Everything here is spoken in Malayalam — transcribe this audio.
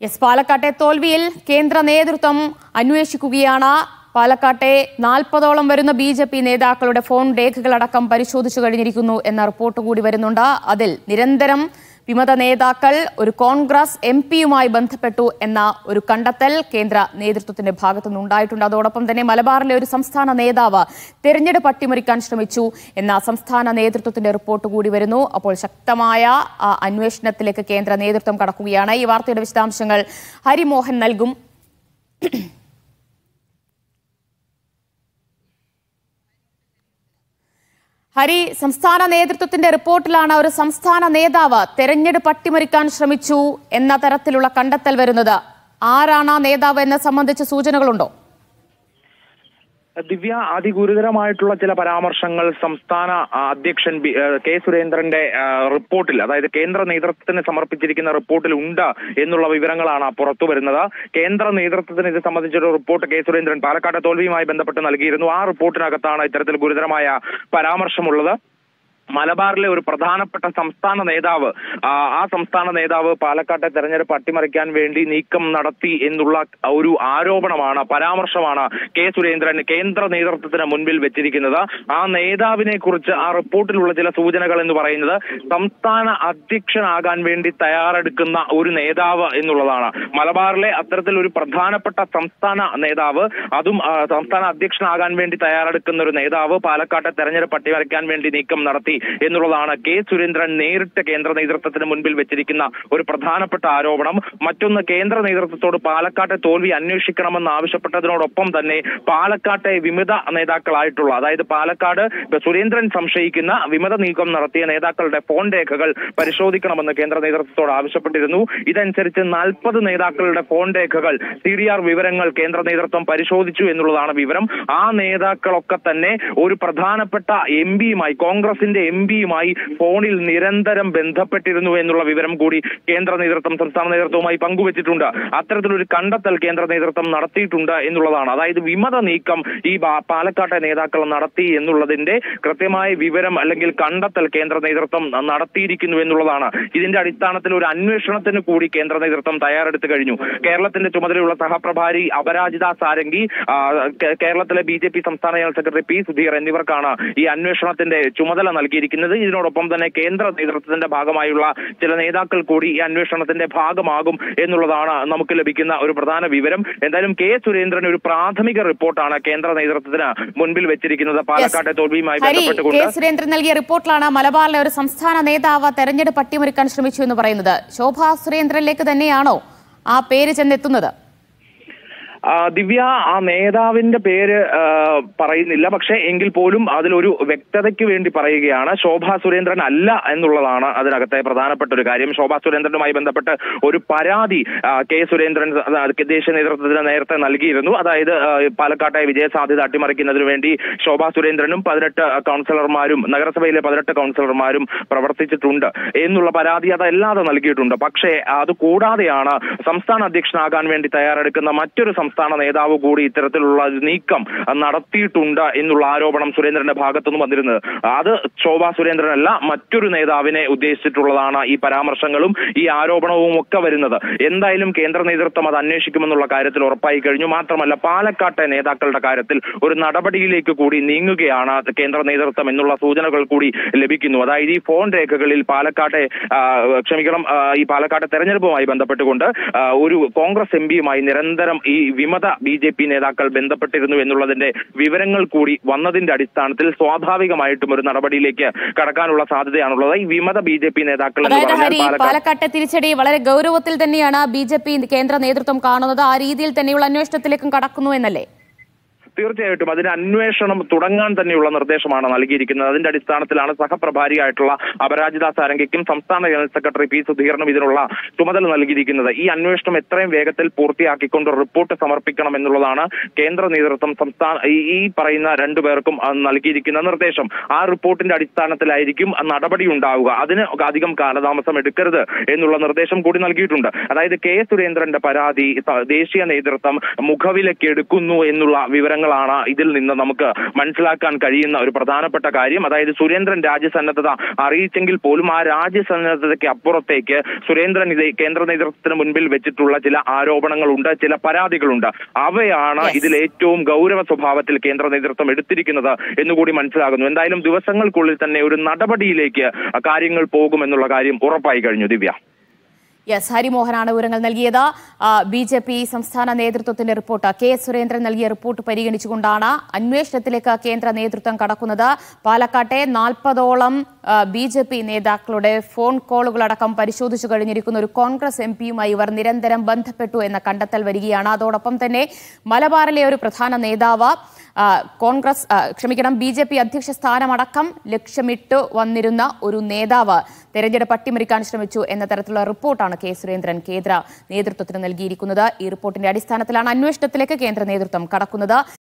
എസ് പാലക്കാട്ടെ തോൽവിയിൽ കേന്ദ്ര നേതൃത്വം അന്വേഷിക്കുകയാണ് പാലക്കാട്ടെ നാൽപ്പതോളം വരുന്ന ബി ജെ പി നേതാക്കളുടെ ഫോൺ രേഖകളടക്കം പരിശോധിച്ചു കഴിഞ്ഞിരിക്കുന്നു എന്ന റിപ്പോർട്ട് കൂടി വരുന്നുണ്ട് അതിൽ നിരന്തരം വിമത നേതാക്കൾ ഒരു കോൺഗ്രസ് എം പിയുമായി ബന്ധപ്പെട്ടു എന്ന ഒരു കണ്ടെത്തൽ കേന്ദ്ര നേതൃത്വത്തിന്റെ ഭാഗത്തു നിന്നുണ്ടായിട്ടുണ്ട് അതോടൊപ്പം തന്നെ മലബാറിലെ ഒരു സംസ്ഥാന നേതാവ് തെരഞ്ഞെടുപ്പ് അട്ടിമറിക്കാൻ ശ്രമിച്ചു എന്ന സംസ്ഥാന നേതൃത്വത്തിന്റെ റിപ്പോർട്ട് കൂടി വരുന്നു അപ്പോൾ ശക്തമായ ആ, അന്വേഷണത്തിലേക്ക് കേന്ദ്ര നേതൃത്വം കടക്കുകയാണ് ഈ വാർത്തയുടെ വിശദാംശങ്ങൾ ഹരിമോഹൻ നൽകും ഹരി സംസ്ഥാന നേതൃത്വത്തിന്റെ റിപ്പോർട്ടിലാണ് ഒരു സംസ്ഥാന നേതാവ് തെരഞ്ഞെടുപ്പ് അട്ടിമറിക്കാൻ ശ്രമിച്ചു എന്ന തരത്തിലുള്ള കണ്ടെത്തൽ വരുന്നത് ആരാണ് ആ നേതാവ് എന്നെ സംബന്ധിച്ച് സൂചനകളുണ്ടോ ദിവ്യ അതിഗുരുതരമായിട്ടുള്ള ചില പരാമർശങ്ങൾ സംസ്ഥാന ആ, അധ്യക്ഷൻ ബി- ഏഹ് കെ സുരേന്ദ്രന്റെ ആ, റിപ്പോർട്ടിൽ അതായത് കേന്ദ്ര നേതൃത്വത്തിന് സമർപ്പിച്ചിരിക്കുന്ന റിപ്പോർട്ടിൽ ഉണ്ട് എന്നുള്ള വിവരങ്ങളാണ് പുറത്തു വരുന്നത് കേന്ദ്ര നേതൃത്വത്തിന് ഇത് സംബന്ധിച്ചൊരു റിപ്പോർട്ട് കെ സുരേന്ദ്രൻ പാലക്കാട് തോൽവിയുമായി ബന്ധപ്പെട്ട് നൽകിയിരുന്നു ആ റിപ്പോർട്ടിനകത്താണ് ഇത്തരത്തിൽ ഗുരുതരമായ പരാമർശമുള്ളത് മലബാറിലെ ഒരു പ്രധാനപ്പെട്ട സംസ്ഥാന നേതാവ് ആ, ആ സംസ്ഥാന നേതാവ് പാലക്കാട്ടെ തെരഞ്ഞെടുപ്പ് അട്ടിമറിക്കാൻ വേണ്ടി നീക്കം നടത്തി എന്നുള്ള ഒരു ആരോപണമാണ് പരാമർശമാണ് കെ സുരേന്ദ്രൻ കേന്ദ്ര നേതൃത്വത്തിന് മുൻപിൽ വെച്ചിരിക്കുന്നത് ആ നേതാവിനെ കുറിച്ച് ആ റിപ്പോർട്ടിലുള്ള ചില സൂചനകൾ എന്ന് പറയുന്നത് സംസ്ഥാന അധ്യക്ഷനാകാൻ വേണ്ടി തയ്യാറെടുക്കുന്ന ഒരു നേതാവ് എന്നുള്ളതാണ് മലബാറിലെ അത്തരത്തിൽ ഒരു പ്രധാനപ്പെട്ട സംസ്ഥാന നേതാവ് അതും ആ, സംസ്ഥാന അധ്യക്ഷനാകാൻ വേണ്ടി തയ്യാറെടുക്കുന്ന ഒരു നേതാവ് പാലക്കാട്ടെ തെരഞ്ഞെടുപ്പ് അട്ടിമറിക്കാൻ വേണ്ടി നീക്കം നടത്തി എന്നുള്ളതാണ് കെ സുരേന്ദ്രൻ നേരിട്ട് കേന്ദ്ര നേതൃത്വത്തിന് മുൻപിൽ വെച്ചിരിക്കുന്ന ഒരു പ്രധാനപ്പെട്ട ആരോപണം മറ്റൊന്ന് കേന്ദ്ര നേതൃത്വത്തോട് പാലക്കാട്ടെ തോൽവി അന്വേഷിക്കണമെന്ന് ആവശ്യപ്പെട്ടതിനോടൊപ്പം തന്നെ പാലക്കാട്ടെ വിമത നേതാക്കളായിട്ടുള്ള അതായത് പാലക്കാട് സുരേന്ദ്രൻ സംശയിക്കുന്ന വിമത നീക്കം നടത്തിയ നേതാക്കളുടെ ഫോൺ രേഖകൾ പരിശോധിക്കണമെന്ന് കേന്ദ്ര നേതൃത്വത്തോട് ആവശ്യപ്പെട്ടിരുന്നു ഇതനുസരിച്ച് നാൽപ്പത് നേതാക്കളുടെ ഫോൺ രേഖകൾ സി ഡി ആർ വിവരങ്ങൾ കേന്ദ്ര നേതൃത്വം പരിശോധിച്ചു എന്നുള്ളതാണ് വിവരം ആ നേതാക്കളൊക്കെ തന്നെ ഒരു പ്രധാനപ്പെട്ട എം പിയുമായി കോൺഗ്രസിന്റെ എം പിയുമായി ഫോണിൽ നിരന്തരം ബന്ധപ്പെട്ടിരുന്നു എന്നുള്ള വിവരം കൂടി കേന്ദ്ര നേതൃത്വം സംസ്ഥാന നേതൃത്വവുമായി പങ്കുവച്ചിട്ടുണ്ട് അത്തരത്തിലൊരു കണ്ടെത്തൽ കേന്ദ്ര നേതൃത്വം നടത്തിയിട്ടുണ്ട് എന്നുള്ളതാണ് അതായത് വിമത നീക്കം ഈ ബാ- പാലക്കാട്ടെ നേതാക്കൾ നടത്തി എന്നുള്ളതിന്റെ കൃത്യമായ വിവരം അല്ലെങ്കിൽ കണ്ടെത്തൽ കേന്ദ്ര നേതൃത്വം നടത്തിയിരിക്കുന്നു എന്നുള്ളതാണ് ഇതിന്റെ അടിസ്ഥാനത്തിൽ ഒരു അന്വേഷണത്തിന് കൂടി കേന്ദ്ര നേതൃത്വം തയ്യാറെടുത്തു കഴിഞ്ഞു കേരളത്തിന്റെ ചുമതലയുള്ള സഹപ്രഭാരി അപരാജിത സാരംഗി ആ, കേ- കേരളത്തിലെ ബി ജെ പി സംസ്ഥാന ജനറൽ സെക്രട്ടറി പി സുധീർ എന്നിവർക്കാണ് ഈ അന്വേഷണത്തിന്റെ ചുമതല നൽകിയിരിക്കുന്നത് ഇതിനോടൊപ്പം തന്നെ കേന്ദ്ര നേതൃത്വത്തിന്റെ ഭാഗമായുള്ള ചില നേതാക്കൾ കൂടി ഈ അന്വേഷണത്തിന്റെ ഭാഗമാകും എന്നുള്ളതാണ് നമുക്ക് ലഭിക്കുന്ന ഒരു പ്രധാന വിവരം എന്തായാലും കെ സുരേന്ദ്രൻ ഒരു പ്രാഥമിക റിപ്പോർട്ടാണ് കേന്ദ്ര നേതൃത്വത്തിന് മുൻപിൽ വെച്ചിരിക്കുന്നത് പാലക്കാട്ടെ തോൽവിയുമായി ഹരി കെ ബന്ധപ്പെട്ടുകൊണ്ട് സുരേന്ദ്രൻ നൽകിയ റിപ്പോർട്ടിലാണ് മലബാറിലെ ഒരു സംസ്ഥാന നേതാവ് തെരഞ്ഞെടുപ്പ് അട്ടിമറിക്കാൻ ശ്രമിച്ചു എന്ന് പറയുന്നത് ശോഭാ സുരേന്ദ്രനിലേക്ക് തന്നെയാണോ ആ പേര് ചെന്നെത്തുന്നത് ആ, ദിവ്യ ആ നേതാവിന്റെ പേര് ആ, പറയുന്നില്ല പക്ഷേ എങ്കിൽ പോലും അതിലൊരു വ്യക്തതയ്ക്ക് വേണ്ടി പറയുകയാണ് ശോഭാ സുരേന്ദ്രൻ അല്ല എന്നുള്ളതാണ് അതിനകത്തെ പ്രധാനപ്പെട്ട ഒരു കാര്യം ശോഭാ സുരേന്ദ്രനുമായി ബന്ധപ്പെട്ട് ഒരു പരാതി ആ, കെ സുരേന്ദ്രൻ ആ, ദേശീയ നേതൃത്വത്തിന് നേരത്തെ നൽകിയിരുന്നു അതായത് ആ, പാലക്കാട്ടെ വിജയസാധ്യത അട്ടിമറിക്കുന്നതിന് വേണ്ടി ശോഭാ സുരേന്ദ്രനും പതിനെട്ട് കൗൺസിലർമാരും നഗരസഭയിലെ പതിനെട്ട് കൗൺസിലർമാരും പ്രവർത്തിച്ചിട്ടുണ്ട് എന്നുള്ള പരാതി അതല്ലാതെ നൽകിയിട്ടുണ്ട് പക്ഷേ അത് കൂടാതെയാണ് സംസ്ഥാന അധ്യക്ഷനാകാൻ വേണ്ടി തയ്യാറെടുക്കുന്ന മറ്റൊരു സംസ്ഥാന നേതാവ് കൂടി ഇത്തരത്തിലുള്ള ഒരു നീക്കം നടത്തിയിട്ടുണ്ട് എന്നുള്ള ആരോപണം സുരേന്ദ്രന്റെ ഭാഗത്തുനിന്ന് വന്നിരുന്നത് അത് ശോഭാ സുരേന്ദ്രനല്ല മറ്റൊരു നേതാവിനെ ഉദ്ദേശിച്ചിട്ടുള്ളതാണ് ഈ പരാമർശങ്ങളും ഈ ആരോപണവും ഒക്കെ വരുന്നത് എന്തായാലും കേന്ദ്ര നേതൃത്വം അത് അന്വേഷിക്കുമെന്നുള്ള കാര്യത്തിൽ ഉറപ്പായി കഴിഞ്ഞു മാത്രമല്ല പാലക്കാട്ടെ നേതാക്കളുടെ കാര്യത്തിൽ ഒരു നടപടിയിലേക്ക് കൂടി നീങ്ങുകയാണ് കേന്ദ്ര നേതൃത്വം എന്നുള്ള സൂചനകൾ കൂടി ലഭിക്കുന്നു അതായത് ഈ ഫോൺ രേഖകളിൽ പാലക്കാട്ടെ ആ, ക്ഷമിക്കണം ആ, ഈ പാലക്കാട്ടെ തെരഞ്ഞെടുപ്പുമായി ബന്ധപ്പെട്ടുകൊണ്ട് ആ, ഒരു കോൺഗ്രസ് എം പിയുമായി നിരന്തരം ഈ വിമത ബി ജെ പി നേതാക്കൾ ബന്ധപ്പെട്ടിരുന്നു എന്നുള്ളതിന്റെ വിവരങ്ങൾ കൂടി വന്നതിന്റെ അടിസ്ഥാനത്തിൽ സ്വാഭാവികമായിട്ടും ഒരു നടപടിയിലേക്ക് കടക്കാനുള്ള സാധ്യതയാണുള്ളത് ഈ വിമത ബി ജെ പി നേതാക്കൾ എന്ന് അതായത് പറഞ്ഞാൽ ഹരി പാലക്കാട് പാലക്കാട്ടെ തിരിച്ചടി വളരെ ഗൗരവത്തിൽ തന്നെയാണ് ബി ജെ പി കേന്ദ്ര നേതൃത്വം കാണുന്നത് ആ രീതിയിൽ തന്നെയുള്ള അന്വേഷണത്തിലേക്കും കടക്കുന്നു എന്നല്ലേ തീർച്ചയായിട്ടും അതിന് അന്വേഷണം തുടങ്ങാൻ തന്നെയുള്ള നിർദ്ദേശമാണ് നൽകിയിരിക്കുന്നത് അതിന്റെ അടിസ്ഥാനത്തിലാണ് സഹപ്രഭാരിയായിട്ടുള്ള അപരാജിത സാരംഗിക്കും സംസ്ഥാന ജനറൽ സെക്രട്ടറി പി സുധീറിനും ഇതിനുള്ള ചുമതല നൽകിയിരിക്കുന്നത് ഈ അന്വേഷണം എത്രയും വേഗത്തിൽ പൂർത്തിയാക്കിക്കൊണ്ട് റിപ്പോർട്ട് സമർപ്പിക്കണം എന്നുള്ളതാണ് കേന്ദ്ര നേതൃത്വം സംസ്ഥാന ഈ- ഈ പറയുന്ന രണ്ടുപേർക്കും ആ, നൽകിയിരിക്കുന്ന നിർദ്ദേശം ആ റിപ്പോർട്ടിന്റെ അടിസ്ഥാനത്തിലായിരിക്കും ആ നടപടി ഉണ്ടാവുക അതിന് അധികം കാലതാമസം എടുക്കരുത് എന്നുള്ള നിർദ്ദേശം കൂടി നൽകിയിട്ടുണ്ട് അതായത് കെ സുരേന്ദ്രന്റെ പരാതി സ- ദേശീയ നേതൃത്വം മുഖവിലക്ക് എടുക്കുന്നു എന്നുള്ള വിവരങ്ങൾ കാര്യങ്ങളാണ് ഇതിൽ നിന്ന് നമുക്ക് മനസ്സിലാക്കാൻ കഴിയുന്ന ഒരു പ്രധാനപ്പെട്ട കാര്യം അതായത് സുരേന്ദ്രൻ രാജ്യസന്നദ്ധത അറിയിച്ചെങ്കിൽ പോലും ആ രാജ്യസന്നദ്ധതയ്ക്ക് അപ്പുറത്തേക്ക് സുരേന്ദ്രൻ ഇത് കേന്ദ്ര നേതൃത്വത്തിന് മുൻപിൽ വെച്ചിട്ടുള്ള ചില ആരോപണങ്ങളുണ്ട് ചില പരാതികളുണ്ട് അവയാണ് Yes. ഇതിൽ ഏറ്റവും ഗൗരവ സ്വഭാവത്തിൽ കേന്ദ്ര നേതൃത്വം എടുത്തിരിക്കുന്നത് എന്നുകൂടി മനസ്സിലാകുന്നു എന്തായാലും ദിവസങ്ങൾക്കുള്ളിൽ തന്നെ ഒരു നടപടിയിലേക്ക് കാര്യങ്ങൾ പോകുമെന്നുള്ള കാര്യം ഉറപ്പായി കഴിഞ്ഞു ദിവ്യ യെസ് ഹരിമോഹനാണ് വിവരങ്ങൾ നൽകിയത് ബി ജെ പി സംസ്ഥാന നേതൃത്വത്തിന്റെ റിപ്പോർട്ട് കെ സുരേന്ദ്രൻ നൽകിയ റിപ്പോർട്ട് പരിഗണിച്ചുകൊണ്ടാണ് അന്വേഷണത്തിലേക്ക് കേന്ദ്ര നേതൃത്വം കടക്കുന്നത് പാലക്കാട്ടെ നാൽപ്പതോളം ബി ജെ പി നേതാക്കളുടെ ഫോൺ കോളുകളടക്കം പരിശോധിച്ചു കഴിഞ്ഞിരിക്കുന്ന ഒരു കോൺഗ്രസ് എം പിയുമായി ഇവർ നിരന്തരം ബന്ധപ്പെട്ടു എന്ന കണ്ടെത്തൽ വരികയാണ് അതോടൊപ്പം തന്നെ മലബാറിലെ ഒരു പ്രധാന നേതാവ് ആ, കോൺഗ്രസ് ആ, ക്ഷമിക്കണം ബി ജെ പി അധ്യക്ഷ സ്ഥാനമടക്കം ലക്ഷ്യമിട്ട് വന്നിരുന്ന ഒരു നേതാവ് തെരഞ്ഞെടുപ്പ് അട്ടിമറിക്കാൻ ശ്രമിച്ചു എന്ന തരത്തിലുള്ള റിപ്പോർട്ടാണ് കെ സുരേന്ദ്രൻ കേന്ദ്ര നേതൃത്വത്തിന് നൽകിയിരിക്കുന്നത് ഈ റിപ്പോർട്ടിന്റെ അടിസ്ഥാനത്തിലാണ് അന്വേഷണത്തിലേക്ക് കേന്ദ്ര നേതൃത്വം കടക്കുന്നത്